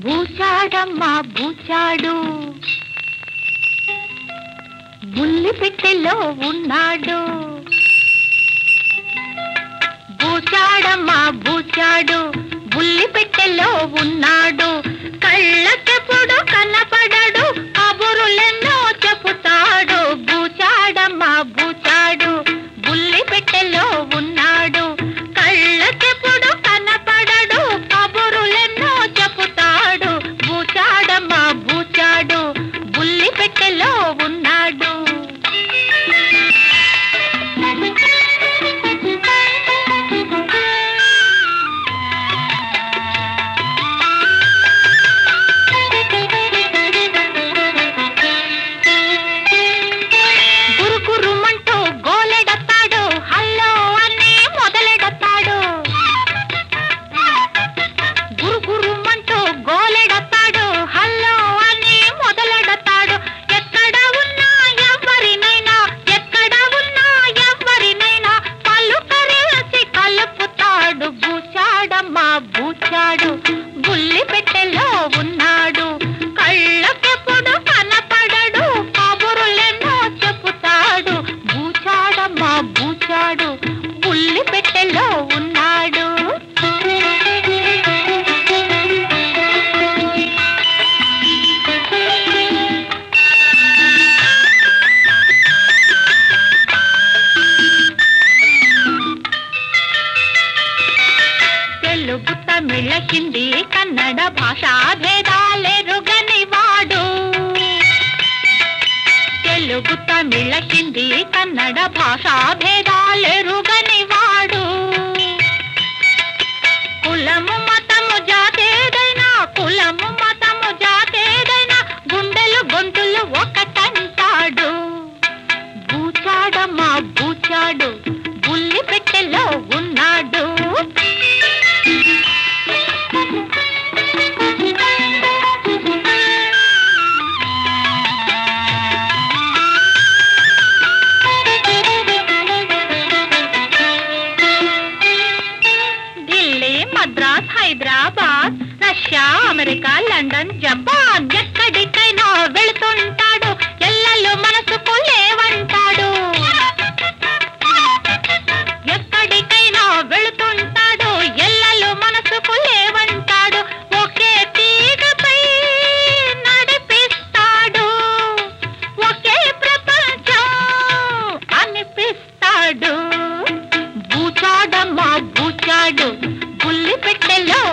బూచాడమ్మా బూచాడు బుల్లి పెట్టెలో ఉన్నాడు బూచాడమ్మా బూచాడు బుల్లి పెట్టెలో ఉన్నాడు కళ్ళకెప్పుడు కనపడడు కబురులెన్నో చెబుతాడు బూచాడమ్మా బూచాడు బుల్లి పెట్టెలో ఉన్నాడు కళ్ళకెప్పుడు కనపడడు కబురులెన్నో చెబుతాడు బూచాడమ్మా బూచాడు బుల్లి పెట్టెలో ఉన్నాడు గురుగురుమంటూ గోలెడతాడు హల్లో అని మొదలెడతాడు గురుగురుమంటూ గోలెడతాడు హల్లో అని మొదలెడతాడు ఎక్కడ ఉన్నా ఎవరినైనా ఎక్కడ ఉన్నా ఎవరినైనా పలుకరేసి కలుపుతాడు బూచాడమ్మా బూచాడు బుల్లి పెట్టెలో ఉన్నాడు కళ్ళకెప్పుడు కనపడడు కబురులెన్నో చెబుతాడు బూచాడమ్మా బూచాడు బుల్లి పెట్టెలో ఉన్నాడు తెలుగు తమిళ హిందీ కన్నడ భాషా భేదాలెరుగని వాడు తెలుగు తమిళ హిందీ కన్నడ భాషా భేదాలెరుగని వాడు కులము మతము జాతేదైనా కులము మతము జాతేదైనా గుండెలు గొంతులు ఒకటంటాడు బూచాడమ్మా బూచాడు బుల్లి పెట్టెలో ఉన్నాడు Delhi Madras Hyderabad Russia America London Japan ఎక్కడికైనా వెళుతుంటాడు ఎల్లలు మనసుకు లేవంటాడు ఎక్కడికైనా వెళుతుంటాడు ఎల్లలు మనసుకు లేవంటాడు ఒకే తీగపై నడిపిస్తాడు ఒకే ప్రపంచం అనిపిస్తాడు బూచాడమ్మా బూచాడు బుల్లి పెట్టెలో